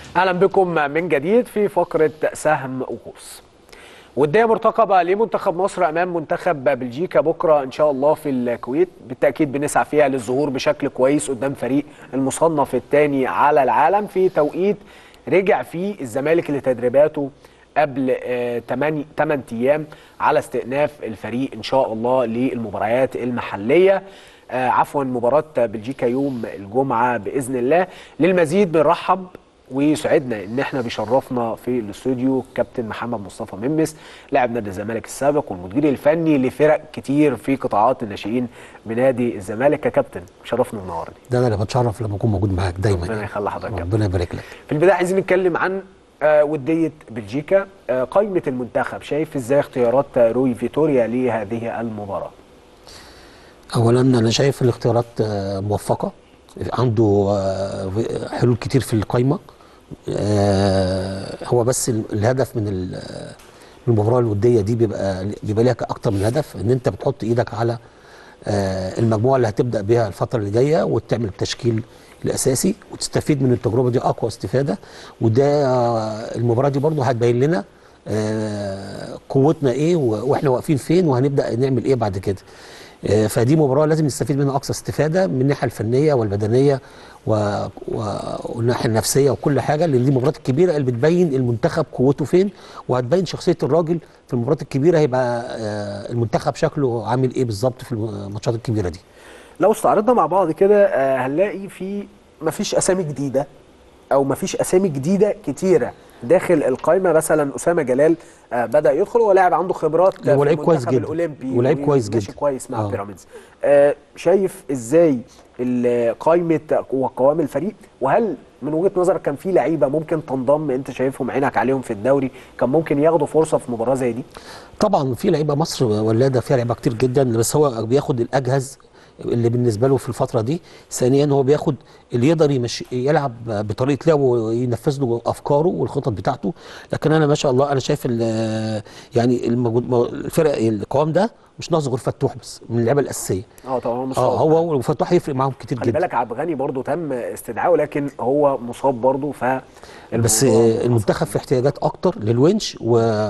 اهلا بكم من جديد في فقره سهم وقوس وديه مرتقبه لمنتخب مصر امام منتخب بلجيكا بكره ان شاء الله في الكويت بالتاكيد بنسعى فيها للظهور بشكل كويس قدام فريق المصنف الثاني على العالم في توقيت رجع فيه الزمالك لتدريباته قبل 8 8 ايام على استئناف الفريق ان شاء الله للمباريات المحليه آه عفوا مباراه بلجيكا يوم الجمعه باذن الله للمزيد بنرحب ويسعدنا ان احنا بيشرفنا في الاستوديو كابتن محمد مصطفى ممس لاعب نادي الزمالك السابق والمدير الفني لفرق كتير في قطاعات الناشئين بنادي الزمالك يا كابتن شرفنا ومنورني ده انا اللي بتشرف لما اكون موجود معاك دايما ربنا يخلي حضرتك ربنا يبارك لك في البدايه عايزين نتكلم عن آه وديه بلجيكا آه قائمه المنتخب شايف ازاي اختيارات روي فيتوريا لهذه المباراه اولا انا شايف الاختيارات موفقه عنده حلول كتير في القايمه هو بس الهدف من المباراه الوديه دي بيبقى بيبقى ليها اكتر من هدف ان انت بتحط ايدك على المجموعه اللي هتبدا بيها الفتره اللي جايه وتعمل التشكيل الاساسي وتستفيد من التجربه دي اقوى استفاده وده المباراه دي برضو هتبين لنا قوتنا ايه واحنا واقفين فين وهنبدا نعمل ايه بعد كده فدي مباراه لازم نستفيد منها اقصى استفاده من الناحيه الفنيه والبدنيه و... و... والناحيه النفسيه وكل حاجه لان دي المباريات الكبيره اللي بتبين المنتخب قوته فين وهتبين شخصيه الراجل في المباريات الكبيره هيبقى المنتخب شكله عامل ايه بالظبط في الماتشات الكبيره دي لو استعرضنا مع بعض كده هنلاقي في مفيش اسامي جديده او مفيش اسامي جديده كتيره داخل القائمه مثلا اسامه جلال آه بدا يدخل هو لاعب عنده خبرات هو لعيب كويس جدا الاولمبي ولعيب كويس جدا كويس مع بيراميدز آه شايف ازاي قائمه وقوام الفريق وهل من وجهه نظرك كان في لعيبه ممكن تنضم انت شايفهم عينك عليهم في الدوري كان ممكن ياخدوا فرصه في مباراه زي دي طبعا في لعيبه مصر ولاده فيها لعيبه كتير جدا بس هو بياخد الاجهز اللي بالنسبه له في الفتره دي ثانيا هو بياخد اللي يقدر يمشي يلعب بطريقه لعبه وينفذ له افكاره والخطط بتاعته لكن انا ما شاء الله انا شايف يعني الفرق القوام ده مش ناقص غير فتوح بس من اللعبه الاساسيه اه طبعا مصاب اه هو وفتوح هيفرق معاهم كتير خلي جدا بالك عبد الغني برضه تم استدعائه لكن هو مصاب برضه ف بس المنتخب في احتياجات اكتر للونش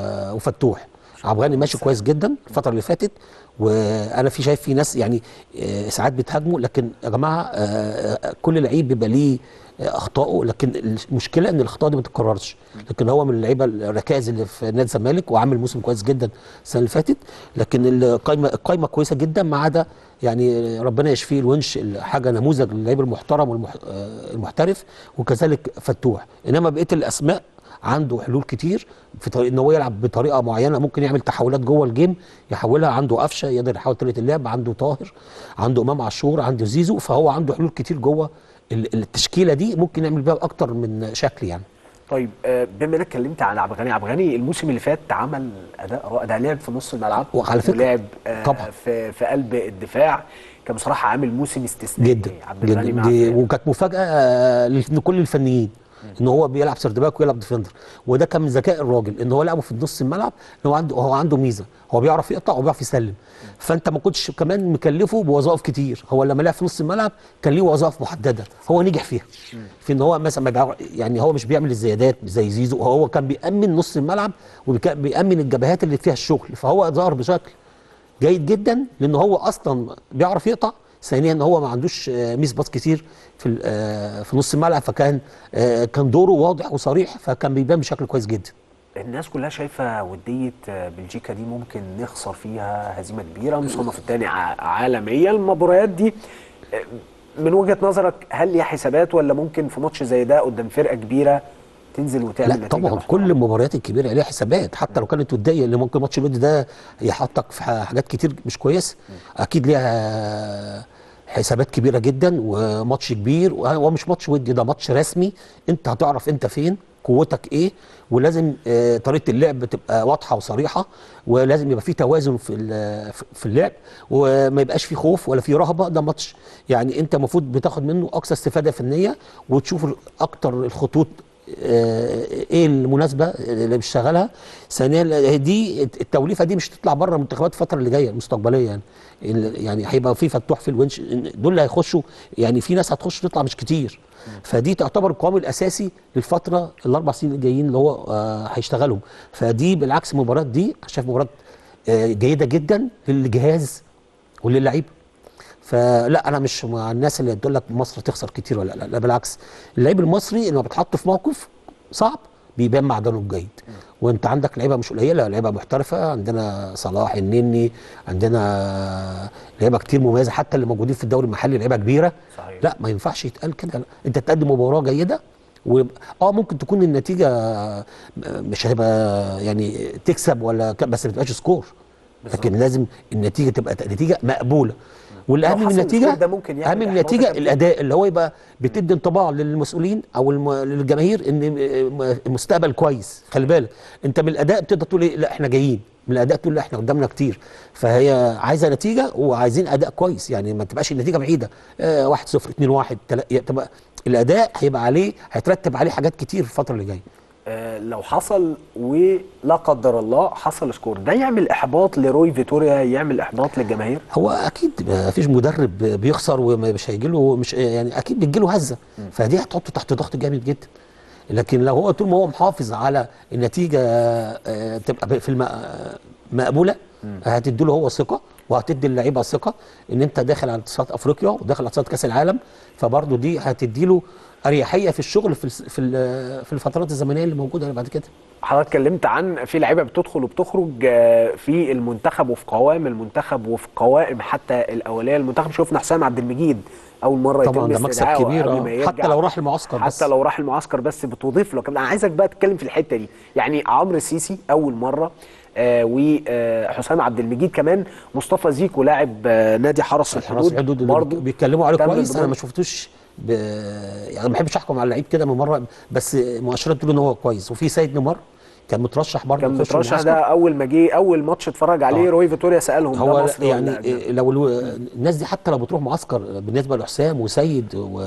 وفتوح عبد الغني ماشي كويس جدا الفتره اللي فاتت وانا في شايف في ناس يعني ساعات بتهاجموا لكن يا جماعه كل لعيب بيبقى ليه اخطائه لكن المشكله ان الاخطاء دي ما تتكررش لكن هو من اللعيبه الركائز اللي في نادي الزمالك وعامل موسم كويس جدا السنه اللي فاتت لكن القايمه القايمه كويسه جدا ما عدا يعني ربنا يشفيه الونش حاجه نموذج للعيب المحترم والمحترف وكذلك فتوح انما بقيه الاسماء عنده حلول كتير في طريق ان هو يلعب بطريقه معينه ممكن يعمل تحولات جوه الجيم يحولها عنده قفشه يقدر يحول طريقه اللعب عنده طاهر عنده امام عاشور عنده زيزو فهو عنده حلول كتير جوه التشكيله دي ممكن يعمل بيها اكتر من شكل يعني طيب بما انك اتكلمت عن عبد الغني عبد الغني الموسم اللي فات عمل اداء رائع ده لعب في نص الملعب وعلى فكره ولعب طبعا في في قلب الدفاع كان بصراحه عامل موسم استثنائي جدا عبد الغني جدا دي وكانت مفاجاه لكل الفنيين ان هو بيلعب سيرد باك ويلعب ديفندر وده كان من ذكاء الراجل ان هو لعبه في نص الملعب ان هو عنده هو عنده ميزه هو بيعرف يقطع وبيعرف يسلم فانت ما كنتش كمان مكلفه بوظائف كتير هو لما لعب في نص الملعب كان ليه وظائف محدده هو نجح فيها في ان هو مثلا يعني هو مش بيعمل الزيادات زي زيزو هو كان بيامن نص الملعب وبيامن الجبهات اللي فيها الشغل فهو ظهر بشكل جيد جدا لان هو اصلا بيعرف يقطع ثانيا ان هو ما عندوش ميس باص كتير في في نص الملعب فكان كان دوره واضح وصريح فكان بيبان بشكل كويس جدا الناس كلها شايفه وديه بلجيكا دي ممكن نخسر فيها هزيمه كبيره مصنف الثاني عالميا المباريات دي من وجهه نظرك هل ليها حسابات ولا ممكن في ماتش زي ده قدام فرقه كبيره تنزل وتعمل لا طبعا كل المباريات الكبيره ليها حسابات حتى لو كانت وديه اللي ممكن ماتش الود ده يحطك في حاجات كتير مش كويسه اكيد ليها حسابات كبيره جدا وماتش كبير وهو مش ماتش ودي ده ماتش رسمي انت هتعرف انت فين قوتك ايه ولازم آه طريقه اللعب تبقى واضحه وصريحه ولازم يبقى في توازن في في اللعب وما يبقاش في خوف ولا في رهبه ده ماتش يعني انت المفروض بتاخد منه اقصى استفاده فنيه وتشوف اكتر الخطوط آه، ايه المناسبه اللي بيشتغلها ثانيا دي التوليفه دي مش هتطلع بره المنتخبات الفتره اللي جايه المستقبليه يعني ال- يعني هيبقى في فتوح في الونش دول اللي هيخشوا يعني في ناس هتخش تطلع مش كتير فدي تعتبر القوام الاساسي للفتره الاربع سنين الجايين اللي هو آه، هيشتغلهم فدي بالعكس المباراه دي شايف مباراه آه، جيده جدا للجهاز وللعيبه فلا انا مش مع الناس اللي تقول لك مصر تخسر كتير ولا لا, لا بالعكس اللعيب المصري لما بيتحط في موقف صعب بيبان معدنه الجيد وانت عندك لعيبه مش قليله لعيبه محترفه عندنا صلاح النني عندنا لعيبه كتير مميزه حتى اللي موجودين في الدوري المحلي لعيبه كبيره صحيح. لا ما ينفعش يتقال كده لا. انت تقدم مباراه جيده و... اه ممكن تكون النتيجه مش هتبقى يعني تكسب ولا ك... بس ما تبقاش سكور لكن لازم النتيجه تبقى نتيجه مقبوله والاهم لو من حصل النتيجه السكور ده ممكن يعمل اهم من إحباط النتيجه كبير. الاداء اللي هو يبقى بتدي انطباع للمسؤولين او الم... للجماهير ان م- المستقبل كويس خلي بالك انت من الاداء بتقدر تقول ايه لا احنا جايين من الاداء تقول لا احنا قدامنا كتير فهي عايزه نتيجه وعايزين اداء كويس يعني ما تبقاش النتيجه بعيده آه 1 0 2 1 تبقى الاداء هيبقى عليه هيترتب عليه حاجات كتير في الفتره اللي جايه آه، لو حصل ولا قدر الله حصل سكور ده يعمل احباط لروي فيتوريا يعمل احباط للجماهير هو اكيد ما فيش مدرب بيخسر ومش هيجي له مش يعني اكيد بتجي له هزه فدي هتحطه تحت ضغط جامد جدا لكن لو هو طول ما هو محافظ على النتيجه آه، تبقى في الم- مقبوله هتدي له هو ثقه وهتدي اللعيبه ثقه ان انت داخل على تصفيات افريقيا وداخل على تصفيات كاس العالم فبرضه دي هتدي له اريحيه في الشغل في الس- في ال- في الفترات الزمنيه اللي موجوده بعد كده حضرتك اتكلمت عن في لعيبه بتدخل وبتخرج آه، في المنتخب وفي قوائم المنتخب وفي قوائم حتى الاوليه المنتخب شفنا حسام عبد المجيد اول مره طبعا يتم ده مكسب استدعائه كبير قبل آه. ما يرجع. حتى لو راح المعسكر بس حتى لو راح المعسكر بس بتضيف له كمان انا عايزك بقى تتكلم في الحته دي يعني عمرو السيسي اول مره آه وحسام عبد المجيد كمان مصطفى زيكو لاعب آه نادي حرس حراس الحدود الحدود اللي برضه بيتكلموا عليه تم كويس انا انضمام. ما شفتوش ب... يعني ما بحبش احكم على اللعيب كده من مره بس مؤشرات تقول ان هو كويس وفي سيد نيمار كان مترشح برضه كان يخش مترشح المعسكر. ده اول ما جه اول ماتش اتفرج عليه آه. روي فيتوريا سالهم ده هو مصري يعني ولا أجنبي؟ إيه لو الو- الناس دي حتى لو بتروح معسكر بالنسبه لحسام وسيد و...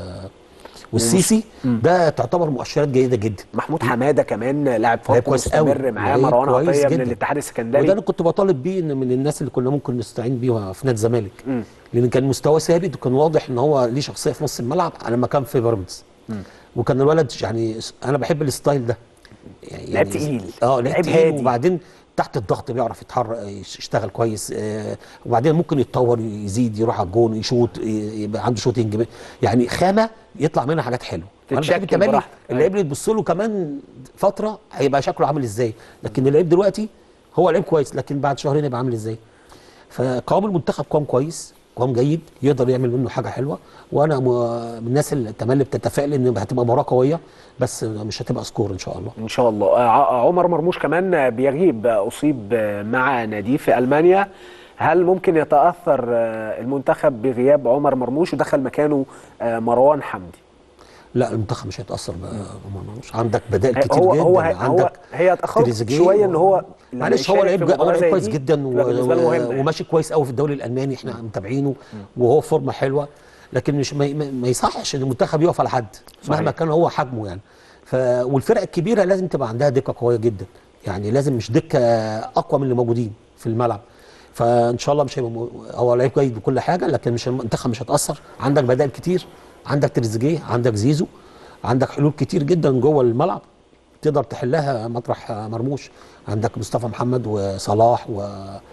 والسيسي ده تعتبر مؤشرات جيده جدا محمود حماده كمان لاعب لعيب فاق كويس قوي مستمر معاه لعيب مروان كويس عطيه من جدا. الاتحاد وده السكندري انا كنت بطالب بيه ان من الناس اللي كنا ممكن نستعين بيها في نادي الزمالك لان كان مستواه ثابت وكان واضح ان هو ليه شخصيه في نص الملعب لما كان في بيراميدز وكان الولد يعني انا بحب الستايل ده يعني لعيب تقيل. اه لعيب لعيب هادي. تقيل وبعدين تحت الضغط بيعرف يتحرك يشتغل كويس آه وبعدين ممكن يتطور يزيد يروح على الجون يشوط ي- يبقى عنده شوتنج يعني خامه يطلع منها حاجات حلوه وأنا بحب تتشكل كمان براحتك. اللعيب اللي تبص له كمان فتره هيبقى شكله عامل ازاي لكن اللعيب دلوقتي هو لعيب كويس لكن بعد شهرين يبقى عامل ازاي فقوام المنتخب قوام كويس قوام جيد يقدر يعمل منه حاجه حلوه وانا م- من الناس اللي تملي بتتفائل ان هتبقى مباراه قويه بس مش هتبقى سكور ان شاء الله ان شاء الله آه، ع- عمر مرموش كمان آه، بيغيب آه، اصيب آه، مع ناديه في المانيا هل ممكن يتاثر آه، المنتخب بغياب عمر مرموش ودخل مكانه آه، مروان حمدي لا المنتخب مش هيتاثر بقى مش عندك بدائل كتير هو جدا هو هو عندك هي اتاخرت تريزيجيه شويه ان هو لما معلش هو يشارك لعيب في جا- هو مباراة لعيب زي كويس دي، جدا و... لا، بالنسبة له و... مهم يعني. وماشي كويس قوي في الدوري الالماني احنا متابعينه وهو في فورمه حلوه لكن مش ما, ما ما يصحش ان المنتخب يقف على حد صحيح. مهما كان هو حجمه يعني ف... والفرق الكبيره لازم تبقى عندها دكه قويه جدا يعني لازم مش دكه اقوى من اللي موجودين في الملعب فان شاء الله مش هيبقى م... هو لعيب كويس بكل حاجه لكن مش المنتخب مش هتاثر عندك بدائل كتير عندك تريزيجيه عندك زيزو عندك حلول كتير جدا جوه الملعب تقدر تحلها مطرح مرموش عندك مصطفى محمد وصلاح و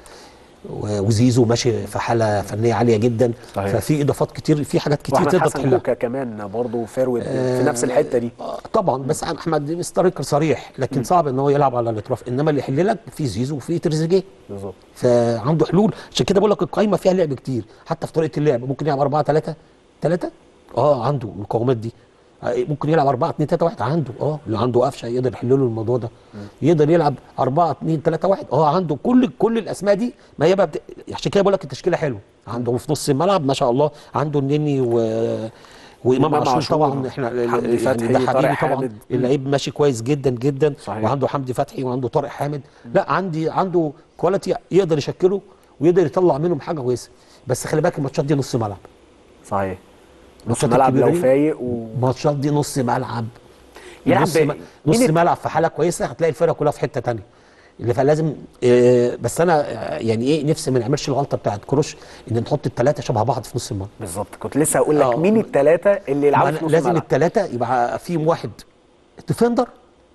و- وزيزو ماشي في حاله فنيه عاليه جدا صحيح. ففي اضافات كتير في حاجات كتير واحمد تقدر حسن تحلها كوكا كمان برضه فيرود في نفس الحته دي آه، طبعا بس احمد سترايكر صريح لكن صعب ان هو يلعب على الاطراف انما اللي يحل لك في زيزو وفي تريزيجيه بالظبط فعنده حلول عشان كده بقول لك القايمه فيها لعب كتير حتى في طريقه اللعب ممكن يلعب 4 3 3 اه عنده المقومات دي آه، ممكن يلعب 4 2 3 1 عنده اه اللي عنده قفشه يقدر يحل له الموضوع ده يقدر يلعب 4 2 3 1 اه عنده كل كل الاسماء دي ما هي بقى بت... عشان كده بقول لك التشكيله حلوه عنده في نص الملعب ما شاء الله عنده النني و وامام إمام عاشور عاشور، طبعا احنا حمدي يعني فتحي، ده طارق حبيبي طبعا حامد. اللعيب ماشي كويس جدا جدا صحيح. وعنده حمدي فتحي وعنده طارق حامد لا عندي عنده كواليتي يقدر يشكله ويقدر يطلع منهم حاجه كويسه بس خلي بالك الماتشات دي نص ملعب صحيح نص الماتشات ملعب لو الكبيرة دي، فايق و... الماتشات دي نص ملعب يلعب نص, ب- م- نص مين الت- ملعب في حاله كويسه هتلاقي الفرقه كلها في حته تانية اللي فلازم آه، بس انا آه، يعني ايه نفسي ما نعملش الغلطه بتاعت كروش ان نحط الثلاثه شبه بعض في نص الملعب بالظبط كنت لسه هقول لك آه. مين الثلاثه اللي ما يلعبوا أنا في نص لازم الملعب الثلاثه يبقى فيهم واحد ديفندر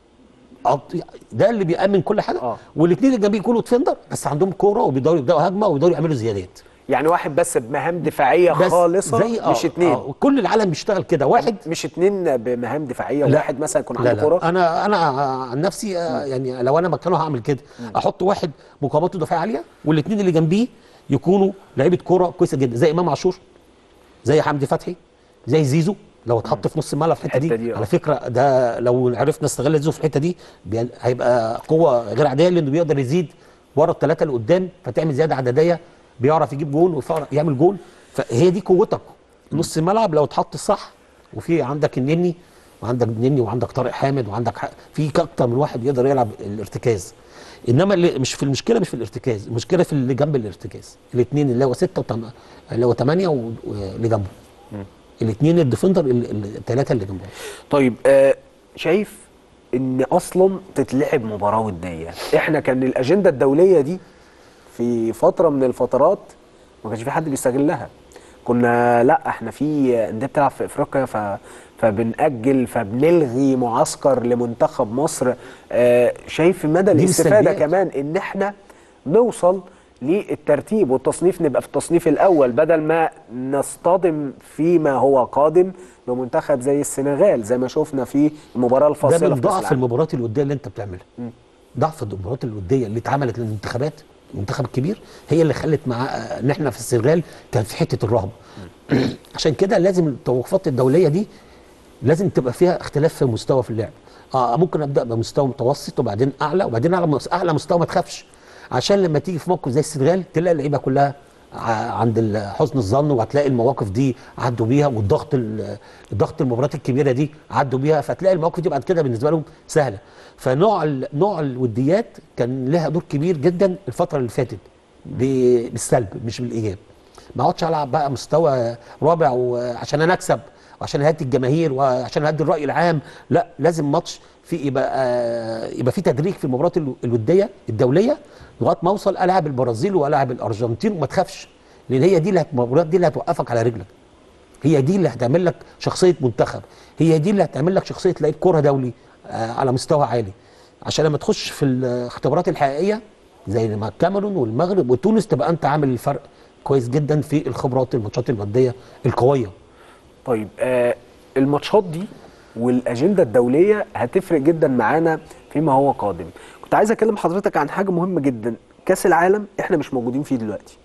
أو- ده اللي بيأمن كل حاجه آه. والاثنين اللي جنبيه يكونوا ديفندر بس عندهم كوره وبيقدروا يبداوا هجمه ويقدروا يعملوا زيادات يعني واحد بس بمهام دفاعيه بس خالصه زي آه مش اتنين آه كل العالم بيشتغل كده واحد مش اتنين بمهام دفاعيه لا. وواحد مثلا يكون لا عنده لا كوره انا انا عن نفسي آه، يعني لو انا مكانه هعمل كده احط واحد مقاومته دفاعيه عاليه والاثنين اللي جنبيه يكونوا لعيبه كوره كويسه جدا زي امام عاشور زي حمدي فتحي زي زيزو لو اتحط في نص الملعب في الحته الحتة دي, دي، آه. على فكره ده لو عرفنا نستغل زيزو في الحته دي بي- هيبقى قوه غير عاديه لانه بيقدر يزيد ورا الثلاثه اللي قدام فتعمل زياده عدديه بيعرف يجيب جول ويعمل جول فهي دي قوتك نص الملعب لو اتحط صح وفي عندك النني وعندك النني وعندك طارق حامد وعندك ح- في اكتر من واحد يقدر يلعب الارتكاز انما اللي مش في المشكله مش في الارتكاز المشكله في اللي جنب الارتكاز الاثنين اللي هو 6 وتم... اللي هو 8 واللي جنبه الاثنين الديفندر الثلاثه اللي جنبهم طيب آه شايف ان اصلا تتلعب مباراه وديه احنا كان الاجنده الدوليه دي في فتره من الفترات ما كانش في حد بيستغلها كنا لا احنا في انديه بتلعب في افريقيا ف فبنأجل فبنلغي معسكر لمنتخب مصر آه شايف مدى دي الاستفاده السلبيات. كمان ان احنا نوصل للترتيب والتصنيف نبقى في التصنيف الاول بدل ما نصطدم فيما هو قادم بمنتخب زي السنغال زي ما شفنا في المباراه الفاصله ده من في كأس ضعف العالم. المباريات الوديه اللي انت بتعملها ضعف المباريات الوديه اللي اتعملت للمنتخبات المنتخب الكبير هي اللي خلت مع ان احنا في السنغال كان في حته الرهبه عشان كده لازم التوقفات الدوليه دي لازم تبقى فيها اختلاف في المستوى في اللعب اه ممكن ابدا بمستوى متوسط وبعدين اعلى وبعدين اعلى اعلى مستوى ما تخافش عشان لما تيجي في موقف زي السنغال تلاقي اللعيبه كلها ع- عند ال- حسن الظن وهتلاقي المواقف دي عدوا بيها والضغط ال- الضغط المباريات الكبيره دي عدوا بيها فتلاقي المواقف دي بعد كده بالنسبه لهم سهله فنوع ال- نوع الوديات كان لها دور كبير جدا الفتره اللي فاتت ب- بالسلب مش بالايجاب ما اقعدش العب بقى مستوى رابع وعشان انا اكسب وعشان اهدي الجماهير وعشان اهدي الراي العام لا لازم ماتش في يبقى آه، يبقى في تدريج في المباريات الو- الوديه الدوليه لغايه ما اوصل العب البرازيل والعب الارجنتين وما تخافش لان هي دي اللي هت- المباريات دي اللي هتوقفك على رجلك هي دي اللي هتعمل لك شخصيه منتخب هي دي اللي هتعمل لك شخصيه لعيب كوره دولي آه، على مستوى عالي عشان لما تخش في الاختبارات الحقيقيه زي ما الكاميرون والمغرب وتونس تبقى انت عامل الفرق كويس جدا في الخبرات الماتشات الوديه القويه طيب آه الماتشات دي والاجنده الدوليه هتفرق جدا معانا فيما هو قادم كنت عايز اكلم حضرتك عن حاجه مهمه جدا كاس العالم احنا مش موجودين فيه دلوقتي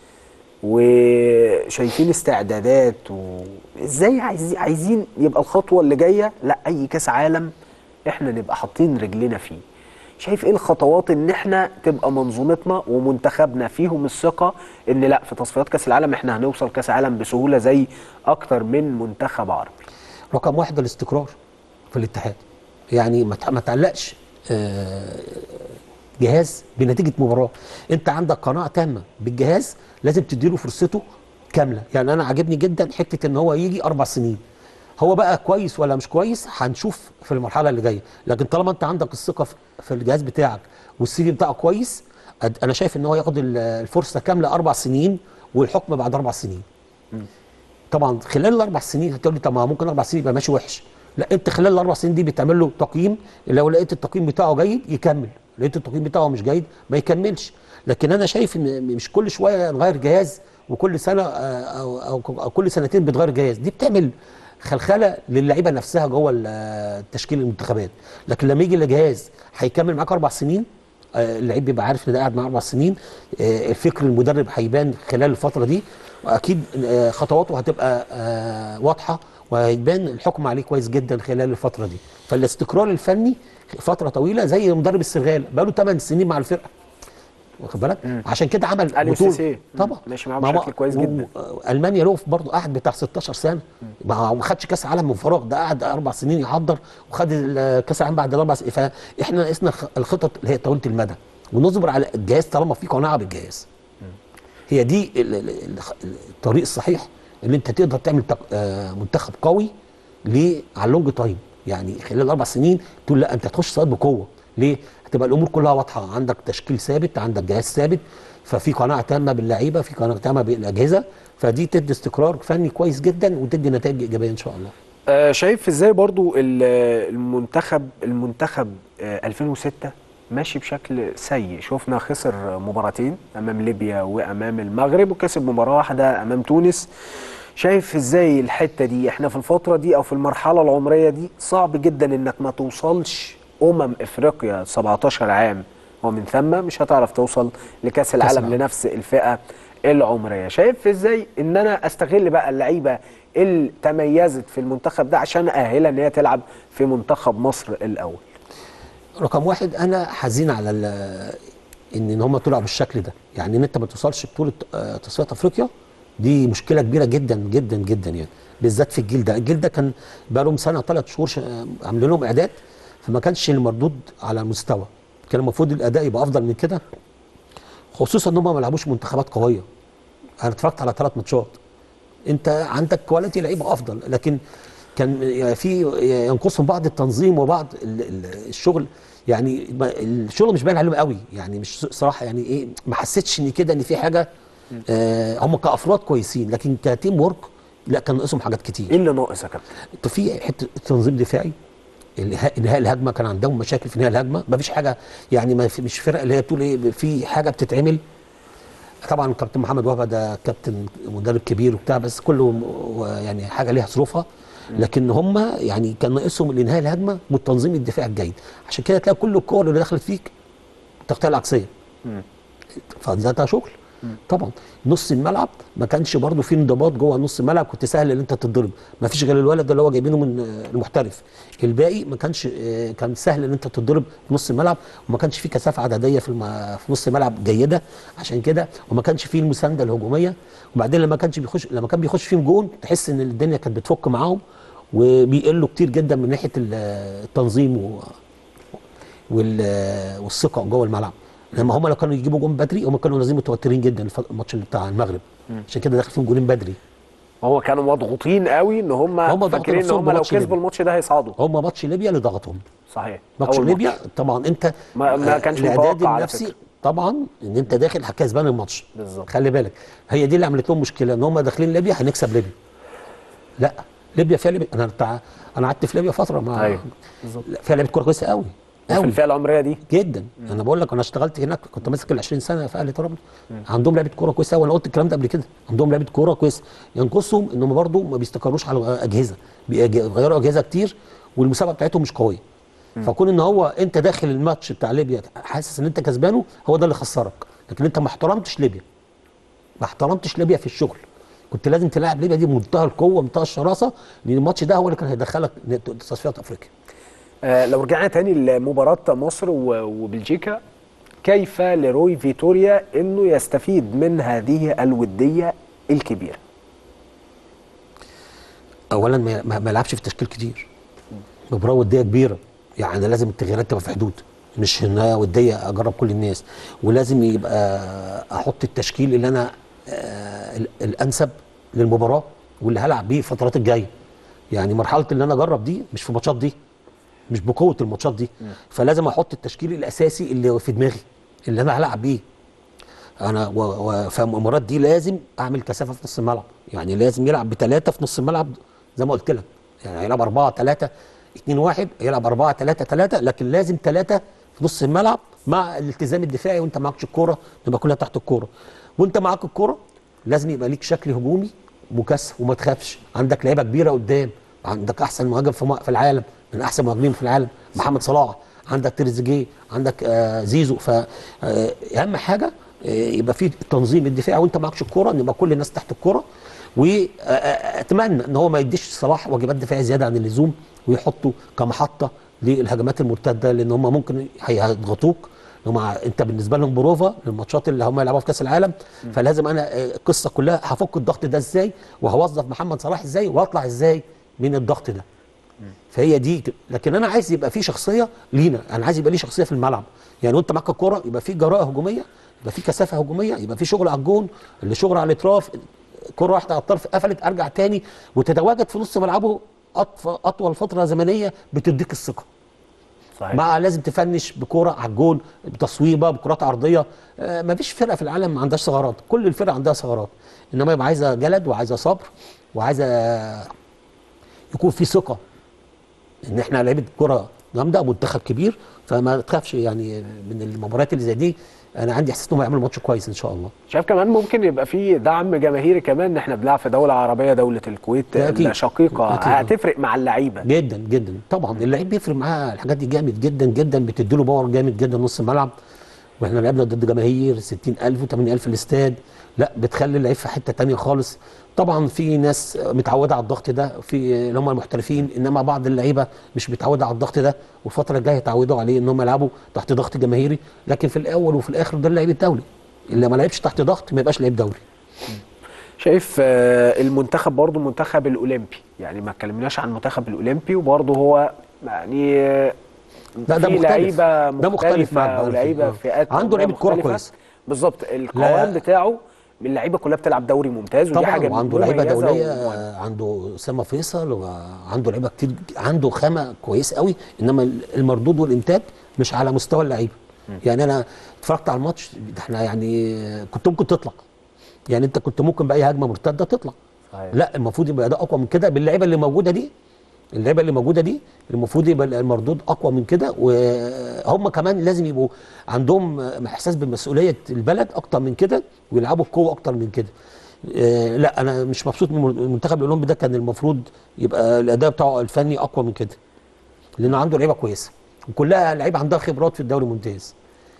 وشايفين استعدادات وازاي عايزين عايزين يبقى الخطوه اللي جايه لا اي كاس عالم احنا نبقى حاطين رجلنا فيه شايف ايه الخطوات ان احنا تبقى منظومتنا ومنتخبنا فيهم الثقه ان لا في تصفيات كاس العالم احنا هنوصل كاس عالم بسهوله زي اكتر من منتخب عربي رقم واحد الاستقرار في الاتحاد يعني ما تع- ما تعلقش آه، جهاز بنتيجه مباراه انت عندك قناعه تامه بالجهاز لازم تديله فرصته كامله يعني انا عاجبني جدا حته ان هو يجي اربع سنين هو بقى كويس ولا مش كويس هنشوف في المرحله اللي جايه لكن طالما انت عندك الثقه في- في الجهاز بتاعك والسي في بتاعه كويس أد- انا شايف ان هو ياخد ال- الفرصه كامله اربع سنين والحكم بعد اربع سنين طبعا خلال الاربع سنين هتقول لي طب ما ممكن اربع سنين يبقى ماشي وحش لا انت خلال الاربع سنين دي بتعمل له تقييم لو لقيت التقييم بتاعه جيد يكمل لقيت التقييم بتاعه مش جيد ما يكملش لكن انا شايف ان مش كل شويه نغير جهاز وكل سنه آه، او او, أو كل سنتين بتغير جهاز دي بتعمل خلخله للعيبه نفسها جوه ال- آه، تشكيل المنتخبات لكن لما يجي الجهاز هيكمل معاك اربع سنين آه، اللعيب بيبقى عارف ان ده قاعد معاه اربع سنين آه، الفكر المدرب هيبان خلال الفتره دي واكيد آه، خطواته هتبقى آه، واضحه وهيبان الحكم عليه كويس جدا خلال الفتره دي فالاستقرار الفني فتره طويله زي مدرب السنغال بقاله 8 سنين مع الفرقه واخد بالك عشان كده عمل أليو بطوله سيسي. طبعا ماشي معاه ما هو- بشكل كويس جدا. و- المانيا له برضه قعد بتاع 16 سنه ما هو ما خدش كاس عالم من فراغ ده قعد اربع سنين يحضر وخد ال- كاس العالم بعد الاربع سنين فاحنا ناقصنا الخ- الخطط اللي هي طويله المدى ونصبر على الجهاز طالما في قناعه بالجهاز هي دي ال- ال- ال- الطريق الصحيح اللي انت تقدر تعمل تق- آه، منتخب قوي ليه على اللونج تايم يعني خلال اربع سنين تقول لا انت هتخش صيد بقوه ليه؟ هتبقى الامور كلها واضحه عندك تشكيل ثابت عندك جهاز ثابت ففي قناعه تامه باللعيبه في قناعه تامه بالاجهزه فدي تدي استقرار فني كويس جدا وتدي نتائج ايجابيه ان شاء الله آه، شايف ازاي برضو ال- المنتخب المنتخب آه، 2006 ماشي بشكل سيء شفنا خسر مباراتين امام ليبيا وامام المغرب وكسب مباراه واحده امام تونس شايف ازاي الحته دي احنا في الفتره دي او في المرحله العمريه دي صعب جدا انك ما توصلش امم افريقيا 17 عام ومن ثم مش هتعرف توصل لكاس العالم العالم. لنفس الفئه العمريه شايف ازاي ان انا استغل بقى اللعيبه اللي تميزت في المنتخب ده عشان اهلها ان هي تلعب في منتخب مصر الاول رقم واحد انا حزين على ال- ان ان هم طلعوا بالشكل ده يعني ان انت ما توصلش بطوله آه، تصفيات افريقيا دي مشكله كبيره جدا جدا جدا يعني بالذات في الجيل ده الجيل ده كان بقى لهم سنه ثلاث شهور ش- آه، عاملين لهم اعداد فما كانش المردود على المستوى كان المفروض الاداء يبقى افضل من كده خصوصا ان هم ما لعبوش منتخبات قويه انا اتفرجت على ثلاث ماتشات انت عندك كواليتي لعيبه افضل لكن كان في ينقصهم بعض التنظيم وبعض ال- ال- الشغل يعني ما- الشغل مش باين عليهم قوي يعني مش صراحه يعني ايه ما حسيتش ان كده ان في حاجه آه هم كافراد كويسين لكن كتيم ورك لا كان ناقصهم حاجات كتير ايه اللي ناقص يا كابتن انت في حته تنظيم دفاعي الإنهاء انهاء الهجمه كان عندهم مشاكل في انهاء الهجمه ما فيش حاجه يعني ما في مش فرق اللي هي بتقول ايه في حاجه بتتعمل طبعا كابتن محمد وهبه ده كابتن مدرب كبير وبتاع بس كله م- يعني حاجه ليها ظروفها لكن هم يعني كان ناقصهم الانهاء الهجمه والتنظيم الدفاعي الجيد عشان كده تلاقي كل الكور اللي دخلت فيك تغطيه العكسيه فده ده شغل طبعا نص الملعب ما كانش برضه في انضباط جوه نص الملعب كنت سهل ان انت تتضرب ما فيش غير الولد ده اللي هو جايبينه من آه، المحترف الباقي ما كانش آه، كان سهل ان انت تتضرب في نص الملعب وما كانش في كثافه عدديه في الم... في نص الملعب جيده عشان كده وما كانش فيه المسانده الهجوميه وبعدين لما كانش بيخش لما كان بيخش فيهم جون تحس ان الدنيا كانت بتفك معاهم وبيقلوا كتير جدا من ناحيه ال- التنظيم و... وال- والثقه جوه الملعب لما هم لو كانوا يجيبوا جون بدري هم كانوا نازلين متوترين جدا الف- الماتش اللي بتاع المغرب عشان كده داخل فيهم جولين بدري هو كانوا مضغوطين قوي ان هم, هم ضغطوا فاكرين ان نفسهم هم لو بماتش كسبوا ليبيا. الماتش ده هيصعدوا هم ماتش ليبيا اللي ضغطهم صحيح ماتش أول ليبيا طبعا انت ما- ما آه، كانش الاعداد متوقع على النفسي فكرة. طبعا ان انت داخل كسبان الماتش بالظبط. خلي بالك هي دي اللي عملت لهم مشكله ان هم داخلين ليبيا هنكسب ليبيا لا ليبيا فيها ليبيا انا بتاع انا قعدت في ليبيا فتره مع أيوة. بالظبط. لا، فيها لعيبه كوره كويسه قوي في قوي الفئه العمريه دي جدا انا بقول لك انا اشتغلت هناك كنت ماسك ال 20 سنه في اهلي طرابلس عندهم لعيبه كوره كويسه وانا قلت الكلام ده قبل كده عندهم لعيبه كوره كويسه ينقصهم انهم برضو ما بيستقروش على اجهزه بيغيروا اجهزه كتير والمسابقه بتاعتهم مش قويه فكون ان هو انت داخل الماتش بتاع ليبيا حاسس ان انت كسبانه هو ده اللي خسرك لكن انت ما احترمتش ليبيا ما احترمتش ليبيا في الشغل كنت لازم تلاعب ليبيا دي بمنتهى القوه ومنتهى الشراسه لان الماتش ده هو اللي كان هيدخلك تصفيات افريقيا آه لو رجعنا تاني لمباراه مصر و- وبلجيكا كيف لروي فيتوريا انه يستفيد من هذه الوديه الكبيره اولا ما, ما ما يلعبش في تشكيل كتير مباراه وديه كبيره يعني لازم التغييرات تبقى في حدود مش انها وديه اجرب كل الناس ولازم يبقى احط التشكيل اللي انا آه ال- الانسب للمباراه واللي هلعب بيه الفترات الجايه يعني مرحله اللي انا اجرب دي مش في الماتشات دي مش بقوه الماتشات دي فلازم احط التشكيل الاساسي اللي في دماغي اللي انا هلعب بيه انا و... و... في المباريات دي لازم اعمل كثافه في نص الملعب يعني لازم يلعب بثلاثه في نص الملعب زي ما قلت لك يعني هيلعب 4 3 2 1 هيلعب 4 3 3 لكن لازم ثلاثه في نص الملعب مع الالتزام الدفاعي وانت معكش الكوره تبقى كلها تحت الكوره وانت معاك الكوره لازم يبقى ليك شكل هجومي مكثف وما تخافش عندك لعيبه كبيره قدام عندك احسن مهاجم في م- في العالم من احسن مهاجمين في العالم محمد صلاح عندك تريزيجيه عندك آه زيزو فاهم حاجه آه، يبقى في التنظيم الدفاعي وانت معكش الكوره ان يبقى كل الناس تحت الكوره واتمنى ان هو ما يديش صلاح واجبات دفاعيه زياده عن اللزوم ويحطه كمحطه للهجمات المرتده لان هم ممكن هيضغطوك هم انت بالنسبه لهم بروفا للماتشات اللي هم يلعبوها في كاس العالم فلازم انا آه، القصه كلها هفك الضغط ده ازاي وهوظف محمد صلاح ازاي واطلع ازاي من الضغط ده فهي دي لكن انا عايز يبقى في شخصيه لينا انا عايز يبقى لي شخصيه في الملعب يعني وانت معاك الكوره يبقى في جراءه هجوميه يبقى في كثافه هجوميه يبقى في شغل على الجون اللي شغل على الاطراف كره واحده على الطرف قفلت ارجع تاني وتتواجد في نص ملعبه أطف- اطول فتره زمنيه بتديك الثقه صحيح مع لازم تفنش بكوره على الجول بتصويبه بكرات عرضيه آه مفيش فرقه في العالم ما عندهاش ثغرات كل الفرق عندها ثغرات انما يبقى عايزه جلد وعايزه صبر وعايزه يكون في ثقه ان احنا لعيبه كره جامده منتخب كبير فما تخافش يعني من المباريات اللي زي دي انا عندي احساس انهم هيعملوا ماتش كويس ان شاء الله شايف كمان ممكن يبقى في دعم جماهيري كمان ان احنا بنلعب في دوله عربيه دوله الكويت ده أكيد. الشقيقه أكيد. هتفرق مع اللعيبه جدا جدا طبعا اللعيب بيفرق معاه الحاجات دي جامد جدا جدا بتديله باور جامد جدا نص الملعب واحنا لعبنا ضد جماهير 60000 و80000 الاستاد لا بتخلي اللعيب في حته تانية خالص طبعا في ناس متعوده على الضغط ده في اللي هم المحترفين انما بعض اللعيبه مش متعوده على الضغط ده والفتره الجايه يتعودوا عليه ان هم يلعبوا تحت ضغط جماهيري لكن في الاول وفي الاخر ده اللعيب الدولي اللي ما لعبش تحت ضغط ما يبقاش لعيب دولي شايف آه، المنتخب برضو المنتخب الاولمبي يعني ما اتكلمناش عن المنتخب الاولمبي وبرضو هو يعني آه، لا، ده في مختلف. لعيبه ده مختلف مختلفه معاك بقى ولعيبه آه. فئات عنده عمرية لعيبة كورة مختلفة. كويسة. بالظبط القوام بتاعه اللعيبه كلها بتلعب دوري ممتاز ودي طبعا حاجه وعنده لعيبه مميزة دوليه ومهمة. عنده اسامه فيصل وعنده لعيبه كتير عنده خامه كويس قوي انما المردود والانتاج مش على مستوى اللعيبه يعني انا اتفرجت على الماتش ده احنا يعني كنت ممكن تطلع يعني انت كنت ممكن باي هجمه مرتده تطلع صحيح. لا المفروض يبقى ده اقوى من كده باللعيبه اللي موجوده دي اللعيبه اللي موجوده دي المفروض يبقى المردود اقوى من كده وهم كمان لازم يبقوا عندهم احساس بمسؤوليه البلد اكتر من كده ويلعبوا بقوه اكتر من كده آه، لا انا مش مبسوط من المنتخب الاولمبي ده كان المفروض يبقى الاداء بتاعه الفني اقوى من كده لانه عنده لعيبه كويسه وكلها لعيبه عندها خبرات في الدوري الممتاز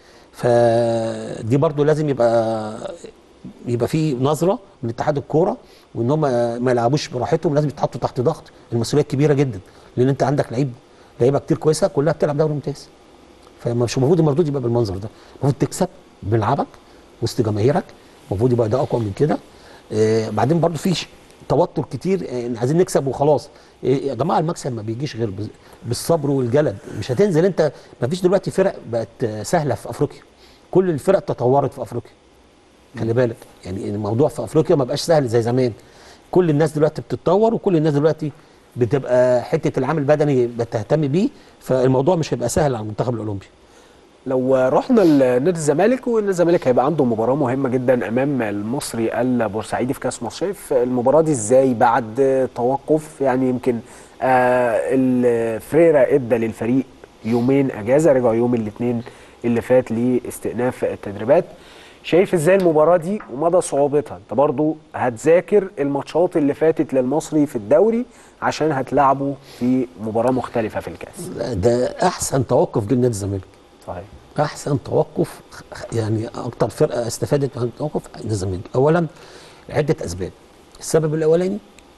فدي برضو لازم يبقى يبقى في نظره من اتحاد الكوره وان هم ما يلعبوش براحتهم لازم يتحطوا تحت ضغط المسؤوليه كبيره جدا لان انت عندك لعيب لعيبه كتير كويسه كلها بتلعب دوري ممتاز فمش المفروض المردود يبقى بالمنظر ده المفروض تكسب بملعبك وسط جماهيرك المفروض يبقى ده اقوى من كده آه بعدين برضو في ش- توتر كتير آه إن عايزين نكسب وخلاص آه يا جماعه المكسب ما بيجيش غير بز- بالصبر والجلد مش هتنزل انت ما فيش دلوقتي فرق بقت آه، سهله في افريقيا كل الفرق تطورت في افريقيا خلي بالك يعني الموضوع في افريقيا ما بقاش سهل زي زمان كل الناس دلوقتي بتتطور وكل الناس دلوقتي بتبقى حته العامل البدني بتهتم بيه فالموضوع مش هيبقى سهل على المنتخب الاولمبي لو رحنا لنادي الزمالك ونادي الزمالك هيبقى عنده مباراه مهمه جدا امام المصري البورسعيدي في كاس مصر شايف المباراه دي ازاي بعد توقف يعني يمكن آه الفريرا ادى للفريق يومين اجازه رجعوا يوم الاثنين اللي فات لاستئناف التدريبات شايف ازاي المباراه دي ومدى صعوبتها انت برضو هتذاكر الماتشات اللي فاتت للمصري في الدوري عشان هتلعبه في مباراه مختلفه في الكاس ده احسن توقف جه نادي الزمالك صحيح احسن توقف يعني اكتر فرقه استفادت من التوقف نادي الزمالك اولا عده اسباب السبب الاولاني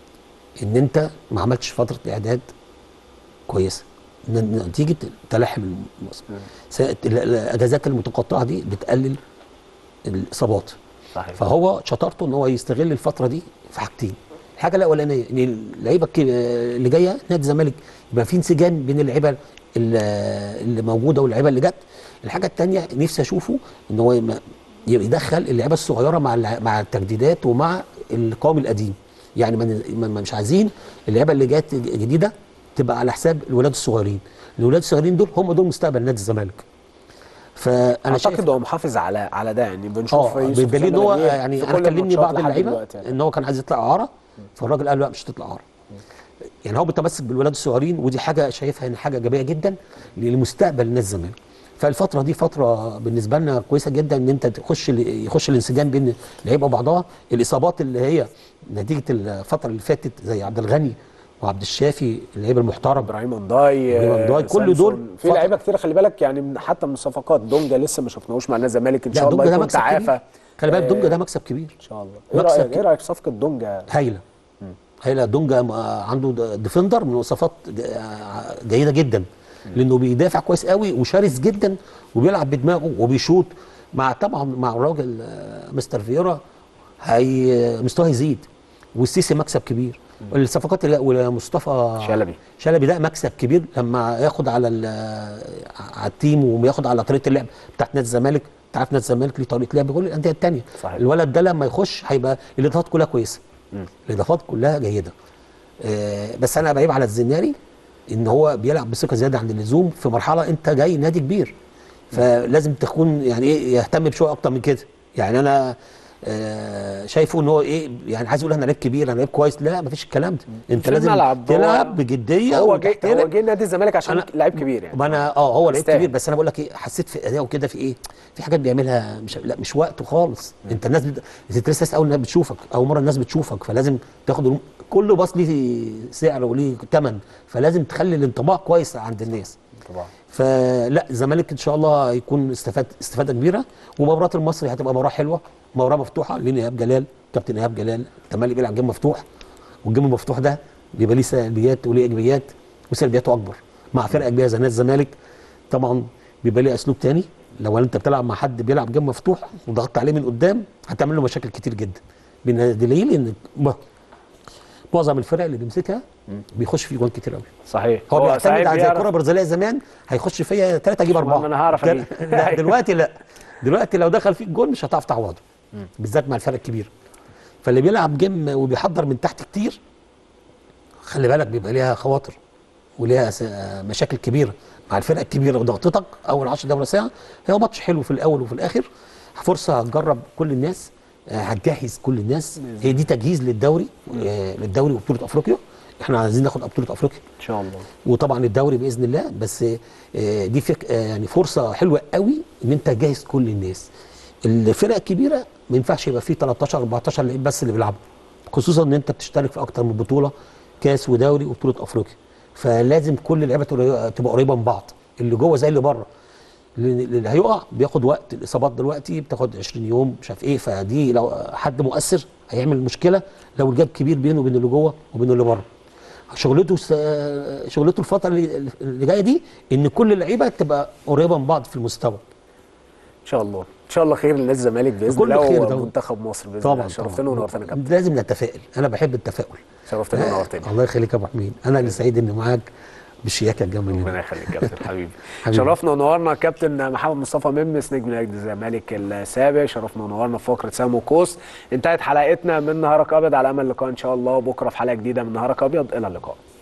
ان انت ما عملتش فتره اعداد كويسه ن- نتيجه تلاحم الموسم س- ال- الاجازات المتقطعه دي بتقلل الاصابات صحيح فهو شطارته ان هو يستغل الفتره دي في حاجتين الحاجه الاولانيه ان اللعيبه الك- اللي جايه نادي الزمالك يبقى في انسجام بين اللعيبه ال- اللي موجوده واللعيبه اللي جت الحاجه الثانيه نفسي اشوفه ان هو يم- يدخل اللعيبه الصغيره مع الع- مع التجديدات ومع القوام القديم يعني ما ن- ما- ما مش عايزين اللعيبه اللي جت جديده تبقى على حساب الولاد الصغيرين الولاد الصغيرين دول هم دول مستقبل نادي الزمالك فانا شايف اعتقد هو محافظ على على ده يعني بنشوف اه يوسف بدليل ان هو سامر غنية يعني في انا كل كلمني الماتشات بعض لحد اللعيبه دلوقتي يعني. ان هو كان عايز يطلع اعاره فالراجل قال له لا مش هتطلع اعاره يعني هو متمسك بالولاد الصغيرين ودي حاجه شايفها ان حاجه ايجابيه جدا لمستقبل نادي الزمالك فالفتره دي فتره بالنسبه لنا كويسه جدا ان انت تخش ال- يخش الانسجام بين اللعيبه وبعضها الاصابات اللي هي نتيجه الفتره اللي فاتت زي عبد الغني وعبد الشافي اللعيبه المحترم ابراهيم انداي إبراهيم أنداي، كل سامسون. دول في فترة. لعيبه كتير خلي بالك يعني من حتى من الصفقات دونجا لسه ما شفناهوش مع نادي الزمالك ان لا شاء الله دونجا ده يكون مكسب تعافى كبير خلي بالك آه، دونجا ده مكسب كبير ان شاء الله ايه مكسب رايك ايه كده. رايك في صفقه دونجا هايله هايله دونجا م- عنده د- ديفندر من مواصفات ج- ع- جيده جدا لانه بيدافع كويس قوي وشرس جدا وبيلعب بدماغه وبيشوط مع طبعا مع الراجل آه، مستر فيورا هي مستواه يزيد والسيسي مكسب كبير الصفقات اللي ومصطفى شلبي. شلبي ده مكسب كبير لما ياخد على ال- على التيم وياخد على طريقه اللعب بتاعت نادي الزمالك انت عارف نادي الزمالك ليه طريقه لعب كل الانديه الثانيه صحيح. الولد ده لما يخش هيبقى الاضافات كلها كويسه الاضافات كلها جيده آه، بس انا بعيب على الزناري ان هو بيلعب بثقه زياده عن اللزوم في مرحله انت جاي نادي كبير فلازم تكون يعني ايه يهتم بشويه اكتر من كده يعني انا آه، شايفه ان هو ايه يعني عايز يقول انا لعيب كبير انا لعيب كويس لا مفيش الكلام ده انت في لازم الملعب هو- تلعب بجديه هو جه وتحترم. هو جه نادي الزمالك عشان أنا- لعيب كبير يعني ما انا اه هو لعيب يستاهل. كبير بس انا بقول لك ايه حسيت في اداؤه كده في ايه في حاجات بيعملها مش لا مش وقته خالص انت الناس بت... انت لسه اول الناس بتشوفك اول مره الناس بتشوفك فلازم تاخد الم- كل باص ليه سعر وليه ثمن فلازم تخلي الانطباع كويس عند الناس طبعا فلا الزمالك ان شاء الله هيكون استفاد استفاده كبيره ومباراه المصري هتبقى مباراه حلوه مباراه مفتوحه لين ايهاب جلال كابتن ايهاب جلال التملي بيلعب جيم مفتوح والجيم المفتوح ده بيبقى ليه سلبيات وليه ايجابيات وسلبياته اكبر مع فرقه كبيره زي نادي الزمالك طبعا بيبقى ليه اسلوب تاني لو انت بتلعب مع حد بيلعب جيم مفتوح وضغطت عليه من قدام هتعمل له مشاكل كتير جدا بدليل ان م- معظم الفرق اللي بيمسكها بيخش فيه جوان كتير قوي صحيح هو بيعتمد صحيح على زي بيعرف- الكره البرازيليه زمان هيخش فيا ثلاثه اجيب اربعه ما أنا هعرف كان- أجيب. لا دلوقتي لا دلوقتي لو دخل فيك جول مش هتعرف تعوضه بالذات مع الفرق الكبيره فاللي بيلعب جيم وبيحضر من تحت كتير خلي بالك بيبقى ليها خواطر وليها س- مشاكل كبيره مع الفرق الكبيره وضغطتك اول 10 دقايق ساعه هو ماتش حلو في الاول وفي الاخر فرصه هتجرب كل الناس آه، هتجهز كل الناس هي دي تجهيز للدوري آه، للدوري وبطوله افريقيا احنا عايزين ناخد بطوله افريقيا ان شاء الله وطبعا الدوري باذن الله بس آه، دي فك آه، يعني فرصه حلوه قوي ان انت تجهز كل الناس الفرق الكبيره ما ينفعش يبقى فيه 13 14 لعيب بس اللي بيلعبوا خصوصا ان انت بتشترك في اكتر من بطوله كاس ودوري وبطوله افريقيا فلازم كل اللعيبه تبقى تبقى قريبه من بعض اللي جوه زي اللي بره اللي اللي هيقع بياخد وقت الاصابات دلوقتي بتاخد 20 يوم مش عارف ايه فدي لو حد مؤثر هيعمل مشكله لو الجاب كبير بينه وبين اللي جوه وبين اللي بره شغلته س... شغلته الفتره اللي, اللي جايه دي ان كل اللعيبه تبقى قريبه من بعض في المستوى ان شاء الله ان شاء الله خير لنادي الزمالك باذن كل الله خير طبعا. ومنتخب مصر باذن طبعا الله شرفتنا طبعاً. ونورتنا يا كابتن لازم نتفائل انا بحب التفاؤل شرفتني ونورتني الله يخليك يا ابو حميد انا اللي سعيد اني معاك بالشياكه الجميله ربنا يخليك يا كابتن حبيبي حبيبي. شرفنا ونورنا كابتن محمد مصطفى ممس نجم نادي الزمالك السابق شرفنا ونورنا في فقره سام وكوس انتهت حلقتنا من نهارك ابيض على امل اللقاء ان شاء الله بكره في حلقه جديده من نهارك ابيض الى اللقاء